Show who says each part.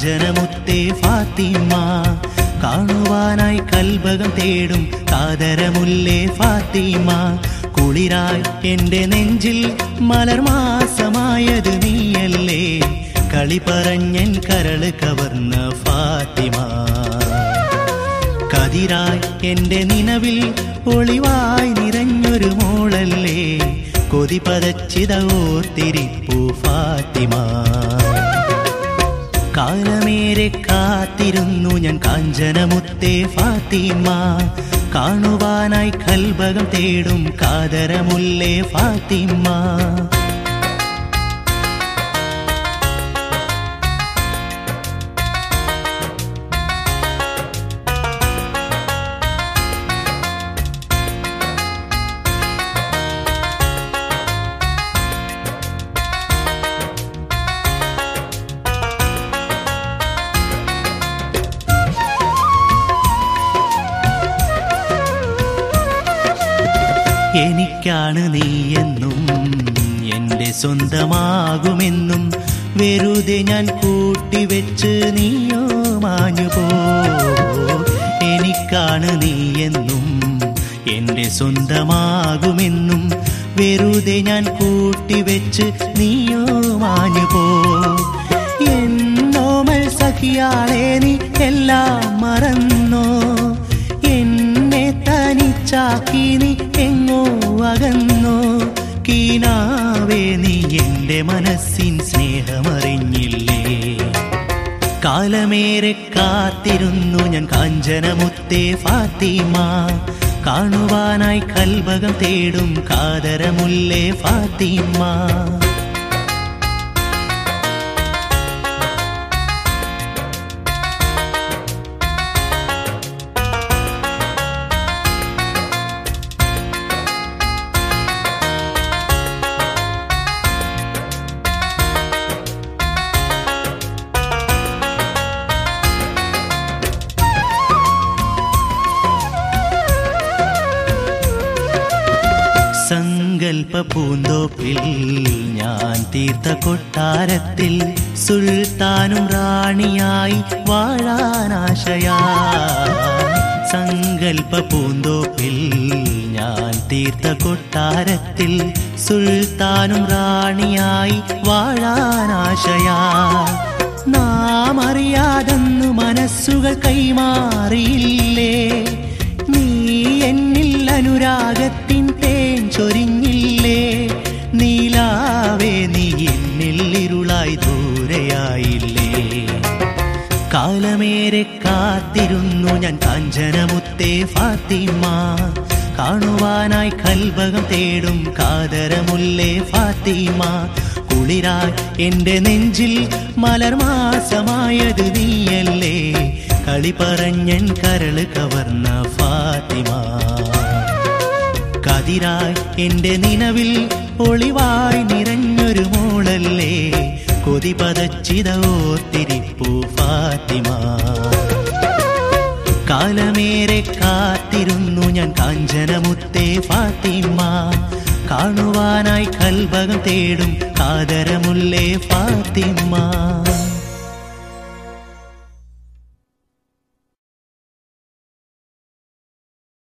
Speaker 1: കാഞ്ചനമുത്തേ ഫാത്തിമ കാണുവാനായി കൽബകം തേടും കാതരമുല്ലേ ഫാത്തിമ കുളിരായി എന്റെ നെഞ്ചിൽ മലർമാസമായത് നീയല്ലേ കളി പറഞ്ഞൻ കരള് കവർന്ന ഫാത്തിമ കതിരായി എന്റെ നിലവിൽ ഒളിവായി നിറഞ്ഞൊരു മോളല്ലേ കൊതി പതച്ചിത ഓർത്തിരിപ്പു ഫാത്തിമ കാലമേറെ കാത്തിരുന്നു ഞാൻ കാഞ്ചനമുത്തേ ഫാത്തിമ കാണുവാനായി കൽബകം തേടും കാതരമുല്ലേ ഫാത്തിമ എനിക്കാണ് നീയെന്നും എന്റെ സ്വന്തമാകുമെന്നും വെറുതെ ഞാൻ കൂട്ടിവെച്ച് നീയോ മാഞ്ഞു പോ എനിക്കാണ് നീയെന്നും എന്റെ സ്വന്തമാകുമെന്നും വെറുതെ ഞാൻ കൂട്ടിവെച്ച് നീയോ മാഞ്ഞു പോ എന്നോമൽ സഖിയാളെ നീ എല്ലാം മറന്നോ എന്നെ തനിച്ചാക്കി നീ എങ്ങോ അകന്നോ കീനാവേ നീ എന്റെ മനസ്സിൻ സ്നേഹമറിഞ്ഞില്ലേ കാലമേറെ കാത്തിരുന്നു ഞാൻ കാഞ്ചനമുത്തേ ഫാത്തിമ കാണുവാനായി കൽബകം തേടും കാതരമുല്ലേ ഫാത്തിമ സങ്കൽപ്പ പൂന്തോപ്പിൽ ഞാൻ തീർത്ത കൊട്ടാരത്തിൽ സുൽത്താനും റാണിയായി വാഴാനാശയാ സങ്കൽപ്പ പൂന്തോപ്പിൽ ഞാൻ തീർത്ത കൊട്ടാരത്തിൽ സുൽത്താനും റാണിയായി വാഴാനാശയാ നാം അറിയാതെന്നു മനസ്സുകൾ കൈമാറിയില്ലേ നീ എന്നിൽ അനുരാഗത്തിൻ തേൻ ചൊരിഞ്ഞില്ലേ നീലാവേ നീ എന്നിൽ ഇരുളായി ദൂരെയായില്ലേ കാലമേറെ കാത്തിരുന്നു ഞാൻ കാഞ്ചനമുത്തേ ഫാത്തിമ കാണുവാനായി കൽബകം തേടും കാതരമുല്ലേ ഫാത്തിമ കുളിരായി എന്റെ നെഞ്ചിൽ മലർമാസമായത് നീയല്ലേ കളി പറഞ്ഞൻ കരള് കവർന്ന ഫാത്തിമ കതിരായി എന്റെ നിലവിൽ ഒളിവായി നിറഞ്ഞൊരു മോളല്ലേ കൊതി പതച്ചിത ഓർത്തിരിപ്പു ഫാത്തിമ കാലമേറെ കാത്തിരുന്നു ഞാൻ കാഞ്ചനമുത്തേ ഫാത്തിമ കാണുവാനായി കൽബകം തേടും കാതരമുല്ലേ ഫാത്തിമ